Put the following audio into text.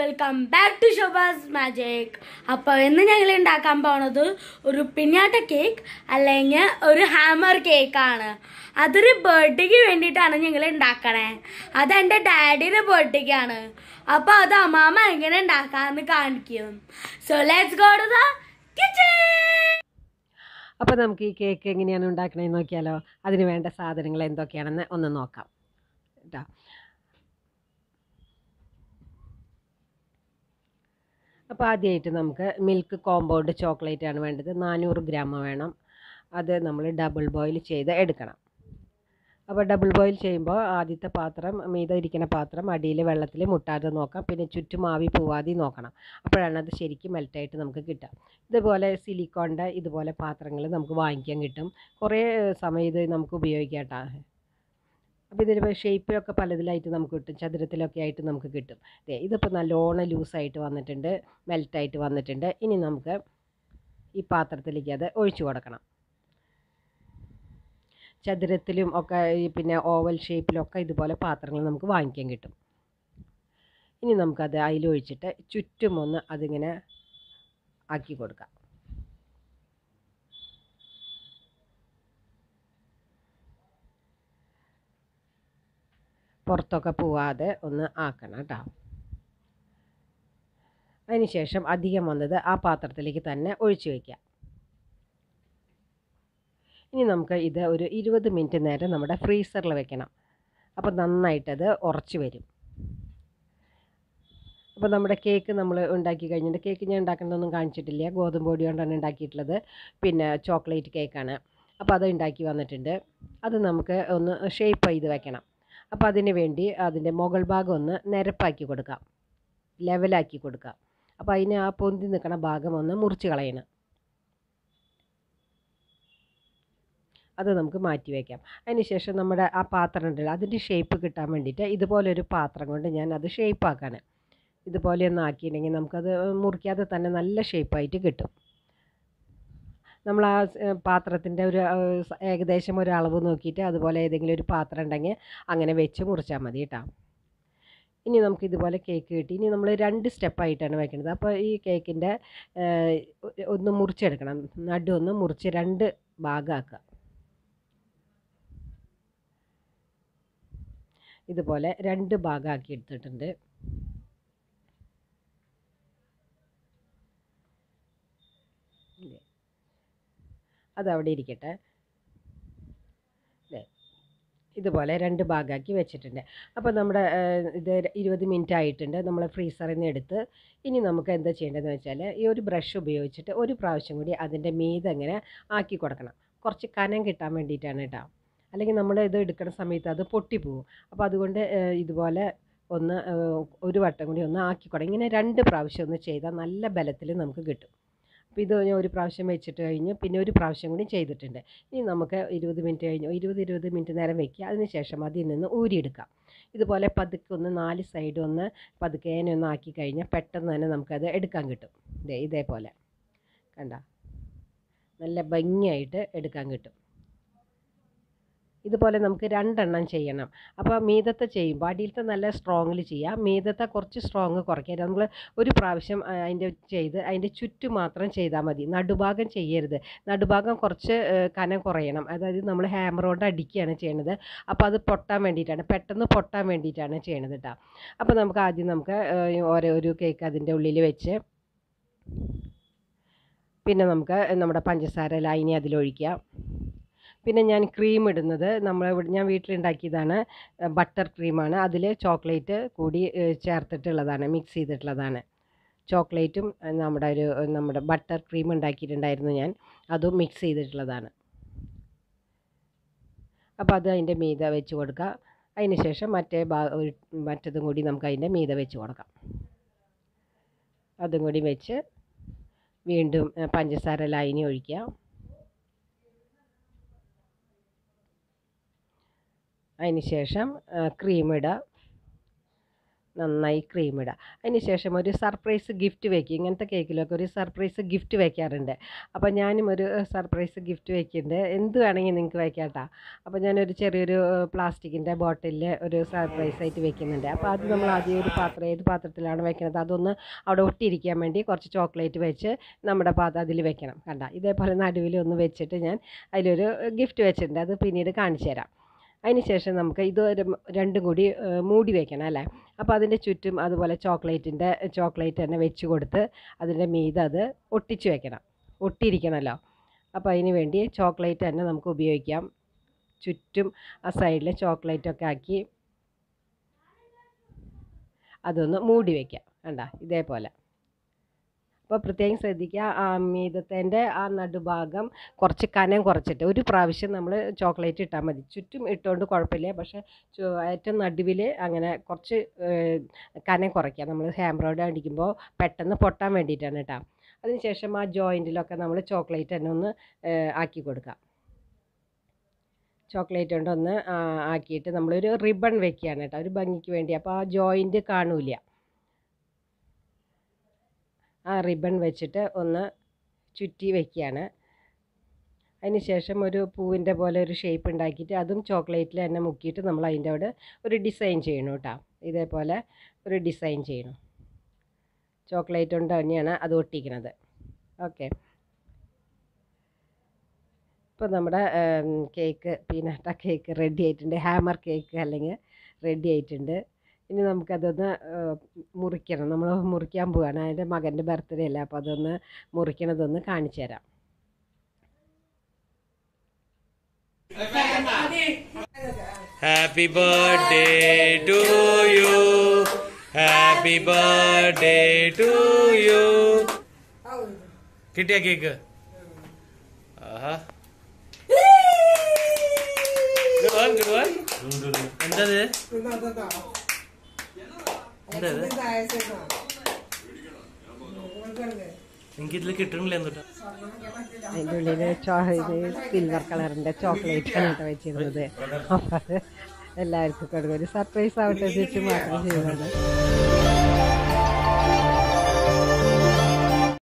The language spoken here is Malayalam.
വെൽക്കം ബാക്ക് ടു ഷോബാസ് മാജിക് അപ്പോൾ ഇന്ന് ഞങ്ങൾ ഉണ്ടാക്കാൻ പോണത് ഒരു പിന്നാട്ട കേക്ക് അല്ലെങ്കിൽ ഒരു ഹാമർ കേക്കാണ് അതൊരു ബർത്ത്ഡേക്ക് വേണ്ടിയിട്ടാണ് ഞങ്ങൾ ഉണ്ടാക്കണേ അത് എൻ്റെ ഡാഡിയുടെ ബർത്ത്ഡേക്കാണ് അപ്പോൾ അത് അമ്മാമ എങ്ങനെ ഉണ്ടാക്കാമെന്ന് കാണിക്കും so let's go to the kitchen അപ്പോൾ നമുക്ക് ഈ കേക്ക് എങ്ങനെയാണ് ഉണ്ടാക്കണതെന്ന് നോക്കിയാലോ അതിന് വേണ്ട സാധനങ്ങൾ എന്തൊക്കെയാണെന്ന് ഒന്ന് നോക്കാം കേട്ടോ അപ്പോൾ ആദ്യമായിട്ട് നമുക്ക് മിൽക്ക് കോമ്പൗണ്ട് ചോക്ലേറ്റ് ആണ് വേണ്ടത് നാനൂറ് ഗ്രാം വേണം അത് നമ്മൾ ഡബിൾ ബോയിൽ ചെയ്ത് എടുക്കണം അപ്പോൾ ഡബിൾ ബോയിൽ ചെയ്യുമ്പോൾ ആദ്യത്തെ പാത്രം മീതെ ഇരിക്കുന്ന പാത്രം അടിയിൽ വെള്ളത്തിൽ മുട്ടാതെ നോക്കാം പിന്നെ ചുറ്റും ആവി പോവാതെ നോക്കണം അപ്പോഴാണ് അത് ശരിക്കും മെൽറ്റായിട്ട് നമുക്ക് കിട്ടുക ഇതുപോലെ സിലിക്കോണിൻ്റെ ഇതുപോലെ പാത്രങ്ങൾ നമുക്ക് വാങ്ങിക്കാൻ കിട്ടും കുറേ സമയം ഇത് നമുക്ക് ഉപയോഗിക്കാം കേട്ടോ അപ്പോൾ ഇതിന് ഷേപ്പിലൊക്കെ പലതിലായിട്ട് നമുക്ക് കിട്ടും ചതുരത്തിലൊക്കെ ആയിട്ട് നമുക്ക് കിട്ടും ദേ ഇതിപ്പോൾ നല്ലോണം ലൂസായിട്ട് വന്നിട്ടുണ്ട് മെൽറ്റായിട്ട് വന്നിട്ടുണ്ട് ഇനി നമുക്ക് ഈ പാത്രത്തിലേക്ക് അത് ഒഴിച്ചു കൊടുക്കണം ചതുരത്തിലും ഒക്കെ ഈ പിന്നെ ഓവൽ ഷേപ്പിലൊക്കെ ഇതുപോലെ പാത്രങ്ങൾ നമുക്ക് വാങ്ങിക്കാൻ കിട്ടും ഇനി നമുക്കത് അതിലൊഴിച്ചിട്ട് ചുറ്റും ഒന്ന് അതിങ്ങനെ ആക്കി കൊടുക്കാം പുറത്തൊക്കെ പോവാതെ ഒന്ന് ആക്കണം കേട്ടോ അതിനുശേഷം അധികം വന്നത് ആ പാത്രത്തിലേക്ക് തന്നെ ഒഴിച്ചു വയ്ക്കാം ഇനി നമുക്ക് ഇത് ഒരു ഇരുപത് മിനിറ്റ് നേരം നമ്മുടെ ഫ്രീസറിൽ വെക്കണം അപ്പോൾ നന്നായിട്ടത് ഉറച്ച് വരും അപ്പോൾ നമ്മുടെ കേക്ക് നമ്മൾ ഉണ്ടാക്കി കഴിഞ്ഞിട്ട് കേക്ക് ഞാൻ ഉണ്ടാക്കുന്നതൊന്നും കാണിച്ചിട്ടില്ല ഗോതമ്പ് പൊടി കൊണ്ടാണ് ഉണ്ടാക്കിയിട്ടുള്ളത് പിന്നെ ചോക്ലേറ്റ് കേക്കാണ് അപ്പോൾ അത് ഉണ്ടാക്കി വന്നിട്ടുണ്ട് അത് നമുക്ക് ഒന്ന് ഷേപ്പ് ചെയ്ത് വെക്കണം അപ്പോൾ അതിന് വേണ്ടി അതിൻ്റെ മുകൾ ഭാഗം ഒന്ന് നിരപ്പാക്കി കൊടുക്കാം ലെവലാക്കി കൊടുക്കാം അപ്പോൾ അതിന് ആ പൊന്തി നിൽക്കുന്ന ഭാഗം ഒന്ന് മുറിച്ച് കളയണം അത് നമുക്ക് മാറ്റി വയ്ക്കാം അതിന് ശേഷം നമ്മുടെ ആ പാത്രം ഉണ്ടല്ലോ അതിൻ്റെ ഷേപ്പ് കിട്ടാൻ വേണ്ടിയിട്ട് ഇതുപോലൊരു പാത്രം കൊണ്ട് ഞാൻ അത് ഷേപ്പാക്കാണ് ഇതുപോലെ ഒന്ന് ആക്കിയിട്ടുണ്ടെങ്കിൽ നമുക്കത് മുറിക്കാതെ തന്നെ നല്ല ഷേപ്പായിട്ട് കിട്ടും നമ്മൾ ആ പാത്രത്തിൻ്റെ ഒരു ഏകദേശം ഒരു അളവ് നോക്കിയിട്ട് അതുപോലെ ഏതെങ്കിലും ഒരു പാത്രം ഉണ്ടെങ്കിൽ അങ്ങനെ വെച്ച് മുറിച്ചാൽ മതി കേട്ടോ ഇനി നമുക്ക് ഇതുപോലെ കേക്ക് കിട്ടി ഇനി നമ്മൾ രണ്ട് സ്റ്റെപ്പായിട്ടാണ് വെക്കുന്നത് അപ്പോൾ ഈ കേക്കിൻ്റെ ഒന്ന് മുറിച്ചെടുക്കണം നടു ഒന്ന് മുറിച്ച് രണ്ട് ഭാഗമാക്കുക ഇതുപോലെ രണ്ട് ഭാഗമാക്കി എടുത്തിട്ടുണ്ട് അതവിടെ ഇരിക്കട്ടെ ഇതുപോലെ രണ്ട് ഭാഗമാക്കി വെച്ചിട്ടുണ്ട് അപ്പോൾ നമ്മുടെ ഇത് ഇരുപത് മിനിറ്റ് ആയിട്ടുണ്ട് നമ്മൾ ഫ്രീസറിൽ നിന്ന് എടുത്ത് ഇനി നമുക്ക് എന്താ ചെയ്യേണ്ടതെന്ന് വെച്ചാൽ ഈ ഒരു ബ്രഷ് ഉപയോഗിച്ചിട്ട് ഒരു പ്രാവശ്യം കൂടി അതിൻ്റെ മീതെ ഇങ്ങനെ ആക്കി കൊടുക്കണം കുറച്ച് കനം കിട്ടാൻ വേണ്ടിയിട്ടാണ് കേട്ടോ അല്ലെങ്കിൽ നമ്മൾ ഇത് എടുക്കുന്ന സമയത്ത് അത് പൊട്ടിപ്പോവും അപ്പോൾ അതുകൊണ്ട് ഇതുപോലെ ഒന്ന് ഒരു വട്ടം കൂടി ഒന്ന് ആക്കി കൊടുക്കും ഇങ്ങനെ രണ്ട് പ്രാവശ്യം ഒന്ന് ചെയ്താൽ നല്ല ബലത്തിൽ നമുക്ക് കിട്ടും അപ്പോൾ ഇത് ഞാൻ ഒരു പ്രാവശ്യം വെച്ചിട്ട് കഴിഞ്ഞ് പിന്നെ ഒരു പ്രാവശ്യം കൂടി ചെയ്തിട്ടുണ്ട് ഇനി നമുക്ക് ഇരുപത് മിനിറ്റ് കഴിഞ്ഞ് ഇരുപത് ഇരുപത് മിനിറ്റ് നേരം വെക്കുക അതിന് ശേഷം അതിൽ നിന്ന് ഊരിയെടുക്കാം ഇതുപോലെ പതുക്കെ ഒന്ന് നാല് സൈഡ് ഒന്ന് പതുക്കേനെ ഒന്ന് ആക്കി കഴിഞ്ഞാൽ പെട്ടെന്ന് തന്നെ നമുക്കത് എടുക്കാൻ കിട്ടും ഇതേ ഇതേപോലെ കണ്ട നല്ല ഭംഗിയായിട്ട് എടുക്കാൻ കിട്ടും ഇതുപോലെ നമുക്ക് രണ്ടെണ്ണം ചെയ്യണം അപ്പോൾ മീതത്തെ ചെയ്യുമ്പോൾ അടിയിലത്തെ നല്ല സ്ട്രോങ്ങിൽ ചെയ്യാം മീതത്തെ കുറച്ച് സ്ട്രോങ് കുറയ്ക്കുക നമ്മൾ ഒരു പ്രാവശ്യം അതിൻ്റെ ചെയ്ത് അതിൻ്റെ ചുറ്റും മാത്രം ചെയ്താൽ മതി നടുഭാഗം ചെയ്യരുത് നടുഭാഗം കുറച്ച് കനം കുറയണം അതായത് നമ്മൾ ഹാമർ കൊണ്ട് അടിക്കുകയാണ് ചെയ്യണത് അപ്പോൾ അത് പൊട്ടാൻ വേണ്ടിയിട്ടാണ് പെട്ടെന്ന് പൊട്ടാൻ വേണ്ടിയിട്ടാണ് ചെയ്യണത് കേട്ടോ അപ്പോൾ നമുക്ക് ആദ്യം നമുക്ക് ഓരോ ഒരു കേക്ക് അതിൻ്റെ ഉള്ളിൽ വെച്ച് പിന്നെ നമുക്ക് നമ്മുടെ പഞ്ചസാര ലൈനി അതിലൊഴിക്കാം പിന്നെ ഞാൻ ക്രീം ഇടുന്നത് നമ്മൾ ഞാൻ വീട്ടിലുണ്ടാക്കിയതാണ് ബട്ടർ ക്രീമാണ് അതിൽ ചോക്ലേറ്റ് കൂടി ചേർത്തിട്ടുള്ളതാണ് മിക്സ് ചെയ്തിട്ടുള്ളതാണ് ചോക്ലേറ്റും നമ്മുടെ ഒരു നമ്മുടെ ബട്ടർ ക്രീം ഉണ്ടാക്കിയിട്ടുണ്ടായിരുന്നു ഞാൻ അതും മിക്സ് ചെയ്തിട്ടുള്ളതാണ് അപ്പോൾ അത് അതിൻ്റെ മീത വെച്ച് കൊടുക്കുക അതിന് ശേഷം മറ്റേ മറ്റതും കൂടി നമുക്ക് അതിൻ്റെ മീത വെച്ച് കൊടുക്കാം അതും കൂടി വെച്ച് വീണ്ടും പഞ്ചസാര ലൈനി ഒഴിക്കുക അതിന് ശേഷം ക്രീം ഇടുക നന്നായി ക്രീം ഇടുക അതിന് ശേഷം ഒരു സർപ്രൈസ് ഗിഫ്റ്റ് വെക്കുക ഇങ്ങനത്തെ കേക്കിലൊക്കെ ഒരു സർപ്രൈസ് ഗിഫ്റ്റ് വെക്കാറുണ്ട് അപ്പോൾ ഞാനും ഒരു സർപ്രൈസ് ഗിഫ്റ്റ് വെക്കുന്നുണ്ട് എന്ത് വേണമെങ്കിൽ നിങ്ങൾക്ക് വെക്കാട്ടാ അപ്പോൾ ഞാനൊരു ചെറിയൊരു പ്ലാസ്റ്റിക്കിൻ്റെ ബോട്ടിലിൽ ഒരു സർപ്രൈസ് ആയിട്ട് വെക്കുന്നുണ്ട് അപ്പോൾ അത് നമ്മൾ ആദ്യം ഒരു പാത്രം ഏത് പാത്രത്തിലാണ് വെക്കുന്നത് അതൊന്ന് അവിടെ ഒട്ടിയിരിക്കാൻ വേണ്ടി കുറച്ച് ചോക്ലേറ്റ് വെച്ച് നമ്മുടെ പാത്രം അതിൽ വെക്കണം കണ്ട ഇതേപോലെ നടുവിൽ ഒന്ന് വെച്ചിട്ട് ഞാൻ അതിലൊരു ഗിഫ്റ്റ് വെച്ചിട്ടുണ്ട് അത് പിന്നീട് കാണിച്ചു തരാം അതിന് ശേഷം നമുക്ക് ഇത് ഒരു രണ്ടും കൂടി ഏഹ്, മൂടി വെക്കണം അല്ലേ അപ്പോൾ അതിൻ്റെ ചുറ്റും അതുപോലെ ചോക്ലേറ്റിൻ്റെ ചോക്ലേറ്റ് തന്നെ വെച്ച് കൊടുത്ത് അതിൻ്റെ മീതെ അത് ഒട്ടിച്ച് വെക്കണം ഒട്ടിയിരിക്കണമല്ലോ അപ്പോൾ അതിന് വേണ്ടി ചോക്ലേറ്റ് തന്നെ നമുക്ക് ഉപയോഗിക്കാം ചുറ്റും ആ സൈഡിൽ ചോക്ലേറ്റൊക്കെ ആക്കി അതൊന്ന് മൂടി വയ്ക്കാം കണ്ട ഇതേപോലെ അപ്പോൾ പ്രത്യേകം ശ്രദ്ധിക്കുക ആ മീതത്തിൻ്റെ ആ നടുഭാഗം കുറച്ച് കനം കുറച്ചിട്ട് ഒരു പ്രാവശ്യം നമ്മൾ ചോക്ലേറ്റ് ഇട്ടാൽ മതി ചുറ്റും ഇട്ടുകൊണ്ട് കുഴപ്പമില്ല പക്ഷേ ചു- ഏറ്റവും നടുവിൽ അങ്ങനെ കുറച്ച് ഏഹ്, കനം കുറയ്ക്കുക നമ്മൾ ഹാംബ്രോയിഡ് അടിക്കുമ്പോൾ പെട്ടെന്ന് പൊട്ടാൻ വേണ്ടിയിട്ടാണ് കേട്ടോ അതിനുശേഷം ആ ജോയിൻറ്റിലൊക്കെ നമ്മൾ ചോക്ലേറ്റ് തന്നെ ഒന്ന് ഏഹ്, ആക്കി കൊടുക്കാം ചോക്ലേറ്റ് കൊണ്ട് ഒന്ന് ആ, ആക്കിയിട്ട് നമ്മളൊരു റിബൺ വെക്കുകയാണ് കേട്ടോ ഒരു ഭംഗിക്ക് വേണ്ടി അപ്പോൾ ആ ജോയിൻറ്റ് കാണൂല ആ റിബൺ വെച്ചിട്ട് ഒന്ന് ചുറ്റി വെക്കുകയാണ് അതിന് ശേഷം ഒരു പൂവിൻ്റെ പോലെ ഒരു ഷേപ്പ് ഉണ്ടാക്കിയിട്ട് അതും ചോക്ലേറ്റിൽ തന്നെ മുക്കിയിട്ട് നമ്മൾ അതിൻ്റെ അവിടെ ഒരു ഡിസൈൻ ചെയ്യണം കേട്ടോ ഇതേപോലെ ഒരു ഡിസൈൻ ചെയ്യണം ചോക്ലേറ്റ് കൊണ്ട് തന്നെയാണ് അത് ഒട്ടിക്കുന്നത് ഓക്കെ ഇപ്പോൾ നമ്മുടെ കേക്ക് പീനട്ട കേക്ക് റെഡി ആയിട്ടുണ്ട് ഹാമർ കേക്ക് അല്ലെങ്കിൽ റെഡി ആയിട്ടുണ്ട് ഇനി നമുക്കതൊന്ന് ഏഹ്, മുറിക്കണം നമ്മൾ മുറിക്കാൻ പോവുകയാണ് അതിൻ്റെ മകൻ്റെ ബർത്ത്ഡേ അല്ലേ അപ്പോൾ അതൊന്ന് മുറിക്കണതൊന്ന് കാണിച്ചു തരാം Happy birthday to you. Happy birthday to you. കിട്ടിയ കേക്ക് ആഹാ Good one, good one. എന്തത് എന്തത് എനിക്കിതിൽ കിട്ടണില്ല എന്തുട്ടാ അതിൻ്റെ ഉള്ളിൽ ചോ ഇത് സിൽവർ കളറിൻ്റെ ചോക്ലേറ്റാണ് കേട്ടോ വെച്ചിരുന്നത് അപ്പോൾ അത് എല്ലാവർക്കും കൊടുക്കും ഒരു സർപ്രൈസ് ആവട്ടെ വെച്ച് മാത്രം ചെയ്തതാണ്